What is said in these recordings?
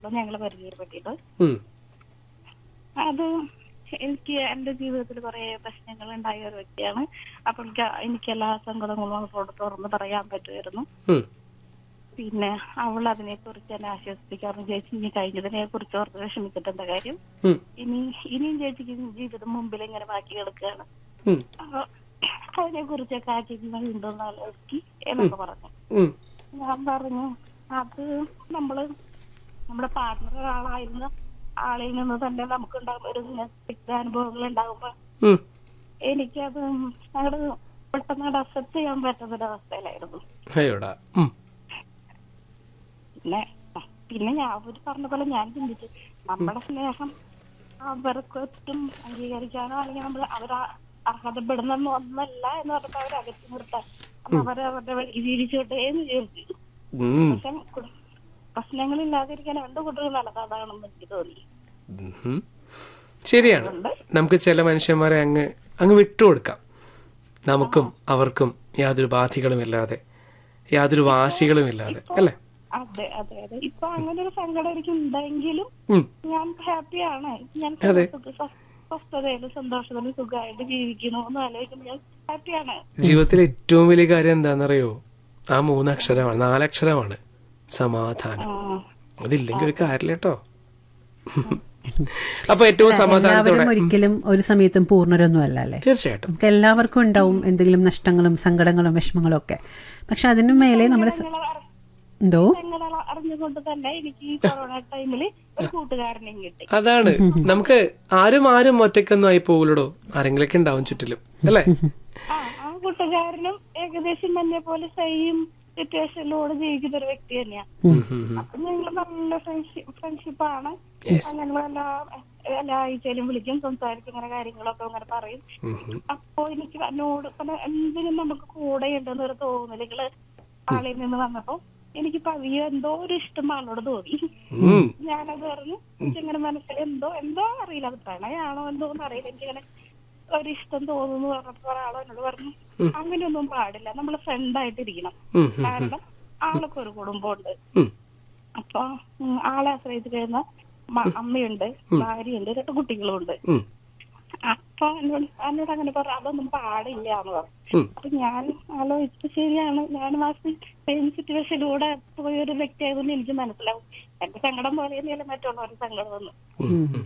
ഞങ്ങൾ പരിചയപ്പെട്ടിട്ട് ഉം. അത് എനിക്ക് എന്റെ ജീവിതത്തിൽ കുറെ പ്രശ്നങ്ങൾ ഉണ്ടായ ഒരു വ്യക്തിയാണ് അപ്പൊ എനിക്ക് എനിക്ക് എല്ലാ സങ്കടങ്ങളും അവളോട് തുറന്ന് പറയാൻ പറ്റുമായിരുന്നു ഉം. പിന്നെ അവൾ അതിനെ കുറിച്ച് എന്നെ ആശ്വസിപ്പിക്കാറുണ്ട് ചേച്ചി ഇനി കഴിഞ്ഞതിനെ കുറിച്ച് ഓർത്ത് വിഷമിച്ചിട്ട് എന്താ കാര്യം ഉം. ഇനി ഇനിയും ചേച്ചിക്ക് ജീവിതം മുമ്പിൽ ഇങ്ങനെ ബാക്കി കിടക്കുകയാണ് ഉം. അപ്പൊ അതിനെ കുറിച്ചൊക്കെ ആ ചേച്ചി വീണ്ടും ആലോചിക്ക് എന്നൊക്കെ പറഞ്ഞു ഉം. ഞാൻ പറഞ്ഞു അത് നമ്മള് നമ്മുടെ പാർട്ട്ണർ ഒരാളായിരുന്ന ആളിൽ നിന്ന് തന്നെ നമുക്ക് ഉണ്ടാകുന്ന ഒരു അനുഭവങ്ങൾ ഉണ്ടാകുമ്പോ ഉം. എനിക്കത് അങ്ങോട്ട് പെട്ടെന്ന് അക്സെപ്റ്റ് ചെയ്യാൻ പറ്റുന്ന ഒരു അവസ്ഥയിലായിരുന്നു അയ്യോടാ ഉം. പിന്നെ പിന്നെ ഞാൻ അവര് പറഞ്ഞ പോലെ ഞാൻ ചിന്തിച്ചു നമ്മുടെ സ്നേഹം അവർക്ക് ഒറ്റും അംഗീകരിക്കാനോ അല്ലെങ്കിൽ നമ്മൾ അവർ അർഹതപ്പെടുന്ന ഒന്നല്ല എന്ന് പറഞ്ഞിട്ട് അവർ അകറ്റി നിർത്താൻ അപ്പൊ അവര് അവരുടെ വഴി ജീവിച്ചോട്ടെ എന്ന് വിചാരിച്ചു ഉം. പക്ഷെ കു- പ്രശ്നങ്ങളില്ലാതിരിക്കാൻ രണ്ട് കുട്ടികൾ നല്ലതാണെന്ന് എനിക്ക് തോന്നി ഉം. ശരിയാണ് നമുക്ക് ചില മനുഷ്യന്മാരെ അങ്ങ് അങ്ങ് വിട്ടുകൊടുക്കാം നമുക്കും അവർക്കും യാതൊരു ബാധികളും ഇല്ലാതെ യാതൊരു വാശികളും ഇല്ലാതെ അല്ലേ അതെ അതെ അതെ ഇപ്പൊ അങ്ങനെ ഒരു സങ്കടം എനിക്ക് ഉണ്ടെങ്കിലും ഉം. ഞാൻ ഹാപ്പിയാണ് ഞാൻ അതെ. സുഖ- സ്വ- സ്വസ്ഥതയിലും സന്തോഷത്തിലും സുഖമായിട്ട് ജീവിക്കുന്നു എന്ന് ആലോചിക്കുമ്പോൾ ഞാൻ ഹാപ്പിയാണ് ജീവിതത്തിലെ ഏറ്റവും വലിയ കാര്യം എന്താണെന്നറിയോ ആ മൂന്നക്ഷരമാണ് നാലക്ഷരമാണ് സമാധാനം ആ, അതില്ലെങ്കിൽ ഒരു കാര്യമില്ല കേട്ടോ അപ്പൊ ഏറ്റവും സമാധാനത്തോടെ എല്ലാവരും ഒരിക്കലും ഒരു സമയത്തും പൂർണ്ണരൊന്നും അല്ല അല്ലേ തീർച്ചയായിട്ടും നമുക്ക് എല്ലാവർക്കും ഉണ്ടാവും എന്തെങ്കിലും നഷ്ടങ്ങളും സങ്കടങ്ങളും വിഷമങ്ങളും ഒക്കെ പക്ഷെ അതിനു മേലെ നമ്മുടെ സ- ഞങ്ങൾ അറി- എന്തോ ഞങ്ങൾ അറിഞ്ഞുകൊണ്ട് തന്നെ എനിക്ക് ഈ കൊറോണ ടൈമില് ഒരു കൂട്ടുകാരനെയും കിട്ടി അതാണ് നമുക്ക് ആരും ആരും ഒറ്റയ്ക്കൊന്നും ആയി പോകില്ലടോ ആരെങ്കിലൊക്കെ ഉണ്ടാവും ചുറ്റിലും അല്ലേ ആ ആ കൂട്ടുകാരനും ഏകദേശം എന്നെ പോലെ സെയിം സിറ്റുവേഷനിലൂടെ ജീവിക്കുന്ന ഒരു വ്യക്തി തന്നെയാ ഉം, ഉം, ഉം. അപ്പൊ ഞങ്ങൾ നല്ല ഫ്രണ്ട്ഷിപ്പ് ഫ്രണ്ട്ഷിപ്പാണ് ഞങ്ങൾ എല്ലാ എല്ലാ ആഴ്ചയിലും വിളിക്കും സംസാരിക്കും ഇങ്ങനെ കാര്യങ്ങളൊക്കെ അങ്ങനെ പറയും ഉം, ഉം. അപ്പോ എനിക്ക് എന്നോട് പല എന്തിനും നമുക്ക് കൂടെ ഉണ്ടെന്ന് ഒരു തോന്നലുകള് ആളിൽ നിന്ന് വന്നപ്പോ എനിക്ക് പതിയെ എന്തോ ഒരു ഇഷ്ടം ആളോട് തോന്നി ഉം. ഞാനത് പറഞ്ഞു എനിക്കിങ്ങനെ മനസ്സിൽ എന്തോ എന്തോ അറിയില്ല അത് പ്രണയാണോ എന്തോന്ന് അറിയില്ല എനിക്കിങ്ങനെ ഒരു ഇഷ്ടം തോന്നുന്നു പറഞ്ഞപ്പോ ഒരാളോ എന്നോട് പറഞ്ഞു അങ്ങനെയൊന്നും പാടില്ല നമ്മൾ ഫ്രണ്ട് ആയിട്ടിരിക്കണം ഉം, ഉം. കാരണം ആൾക്ക് ഒരു കുടുംബമുണ്ട് ഉം. അപ്പൊ ഉം, ആളെ ആശ്രയിച്ച് കഴിയുന്ന മ- അമ്മയുണ്ട് ഭാര്യയുണ്ട് രണ്ട് കുട്ടികളും ഉണ്ട് ഉം. അപ്പൊ എന്നോട് എന്നോട് അങ്ങനെ പറഞ്ഞു അതൊന്നും പാടില്ല എന്ന് പറഞ്ഞു ഉം. അപ്പൊ ഞാൻ ആലോചിച്ചു ശരിയാണ് ഞാനും ആ സെയിം സിറ്റുവേഷനിലൂടെ പോയ ഒരു വ്യക്തി ആയതുകൊണ്ട് എനിക്ക് മനസ്സിലാവും എന്റെ സങ്കടം പോലെ തന്നെയല്ല മറ്റുള്ളവരുടെ സങ്കടം എന്ന് ഉം, ഉം.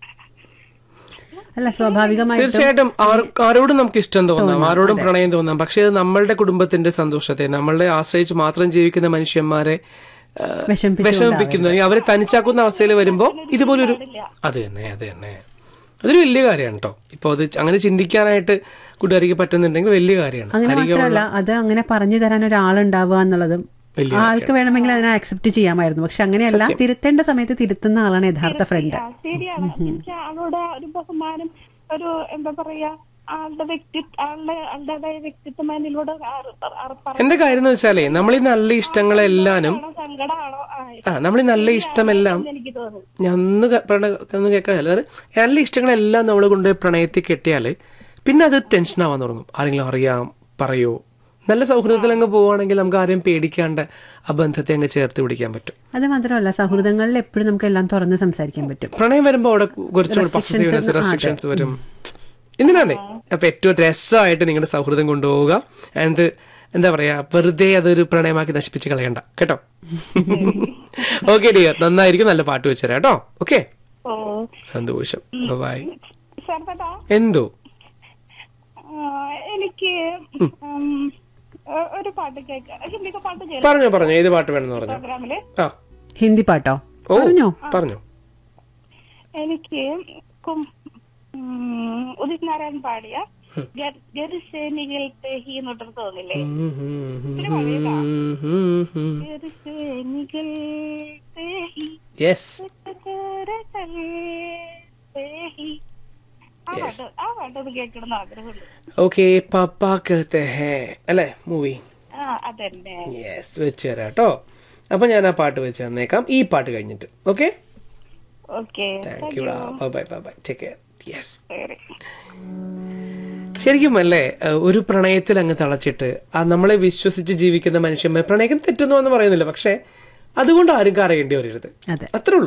അല്ല സ്വാഭാവികമായിട്ടും തീർച്ചയായിട്ടും ആർ- ആരോടും നമുക്ക് ഇഷ്ടം തോന്നാം ആരോടും പ്രണയം തോന്നാം പക്ഷേ അത് നമ്മളുടെ കുടുംബത്തിന്റെ സന്തോഷത്തെ നമ്മളുടെ ആശ്രയിച്ച് മാത്രം ജീവിക്കുന്ന മനുഷ്യന്മാരെ ആ, വിഷമിപ്പിച്ചു വിഷമിപ്പിക്കുന്നു അല്ലെങ്കിൽ അവരെ തനിച്ചാക്കുന്ന അവസ്ഥയിൽ വരുമ്പോ ഇതുപോലൊരു അത് തന്നെ അത് തന്നെ അതൊരു വലിയ കാര്യമാണ് കേട്ടോ ഇപ്പൊ അത് അങ്ങനെ ചിന്തിക്കാനായിട്ട് കൂട്ടുകാരിക്ക് പറ്റുന്നുണ്ടെങ്കിൽ വലിയ കാര്യമാണ് അങ്ങനെ അരികെ മാത്രമല്ല അത് അങ്ങനെ പറഞ്ഞു തരാൻ ഒരാളുണ്ടാവുക എന്നുള്ളതും വലിയ ആൾക്ക് വേണമെങ്കിൽ അതിനെ അക്സെപ്റ്റ് ചെയ്യാമായിരുന്നു പക്ഷെ അങ്ങനെയല്ല തിരുത്തേണ്ട സമയത്ത് തിരുത്തുന്ന ആളാണ് യഥാർത്ഥ ഫ്രണ്ട് ആ, ശരിയാണ് എനിക്ക് ആളോട് ഒരു ബഹുമാനം ഒരു എന്താ പറയാ ആളുടെ വ്യക്തി ആളുടെ ആളുടേതായ വ്യക്തിത്വം എന്നിലൂടെ എന്താ കാര്യം എന്ന് വെച്ചാലേ നമ്മൾ ഈ നല്ല ഇഷ്ടങ്ങളെല്ലാനും സങ്കടമാണോ ആ, ആ നമ്മൾ ഈ നല്ല ഇഷ്ടമെല്ലാം എന്ന് എനിക്ക് തോന്നുന്നു ഞാൻ ഒന്ന് ക- പ്രണ- ഒന്ന് കേൾക്കണല്ലോ അതായത് നല്ല ഇഷ്ടങ്ങളെല്ലാം നമ്മൾ കൊണ്ടുപോയി പ്രണയത്തിൽ കെട്ടിയാൽ പിന്നെ അത് ടെൻഷൻ ആവാൻ തുടങ്ങും ആരെങ്കിലും അറിയാം പറയോ നല്ല സൗഹൃദത്തിൽ അങ്ങ് പോവുകയാണെങ്കിൽ നമുക്ക് ആരെയും പേടിക്കാണ്ട് ആ ബന്ധത്തെ അങ്ങ് ചേർത്ത് പിടിക്കാൻ പറ്റും അത് മാത്രമല്ല സൗഹൃദങ്ങളിൽ എപ്പോഴും നമുക്ക് എല്ലാം തുറന്ന് സംസാരിക്കാൻ പറ്റും പ്രണയം വരുമ്പോൾ അവിടെ കുറച്ചുകൂടി പൊസസീവ്നെസ് റെസ്ട്രിക്ഷൻസ് വരും എന്തിനാന്നേ അപ്പൊ ഏറ്റവും രസമായിട്ട് നിങ്ങളുടെ സൗഹൃദം കൊണ്ടുപോവുക ആൻഡ് എന്താ പറയാ വെറുതെ അതൊരു പ്രണയമാക്കി നശിപ്പിച്ച് കളയണ്ട കേട്ടോ ഓക്കെ ഡിയർ നന്നായിരിക്കും നല്ല പാട്ട് വെച്ചുതരാം കേട്ടോ ഓക്കെ ഓ സന്തോഷം ബൈ ശരതട്ടാ എന്തോ എനിക്ക് ഉം, ഒ- ഒരു പാട്ട് കേൾക്കാം ഹിന്ദി പാട്ട് കേൾക്കാം പറഞ്ഞോ പറഞ്ഞോ ഏത് പാട്ട് വേണമെന്ന് പറഞ്ഞു പ്രോഗ്രാമില് ആ ഹിന്ദി പാട്ടോ ഓ പറഞ്ഞോ പറഞ്ഞോ എനിക്ക് കും- ഉം, ഉദിത് നാരായൺ പാടിയ ഗ- ഗരുസേനികൾ തേഹി എന്നൊട്ടൊരു തോന്നില്ലേ ഗരുസേനികൾ തേഹി യെസ് ചരകൾ തേഹി ആ പാട്ട് ആ പാട്ടൊന്ന് കേൾക്കണം ആഗ്രഹമുണ്ട് ഓക്കെ പപ്പാ കഹത്തെ ഹേ അല്ലേ മൂവി ആ അതന്നെ യെസ് വെച്ച് തരാം കേട്ടോ അപ്പൊ ഞാൻ ആ പാട്ട് വെച്ച് തന്നേക്കാം ഈ പാട്ട് കഴിഞ്ഞിട്ട് okay okay thank you bye bye bye bye take care yes ശരി ശരിക്കും അല്ലേ ഏഹ് ഒരു പ്രണയത്തിൽ അങ്ങ് തളച്ചിട്ട് ആ നമ്മളെ വിശ്വസിച്ച് ജീവിക്കുന്ന മനുഷ്യന്മാർ പ്രണയം തെറ്റുന്നു എന്ന് പറയുന്നില്ല പക്ഷെ അതുകൊണ്ട് ആരും കരയേണ്ടി വരരുത് അതെ അത്രേ ഉള്ളൂ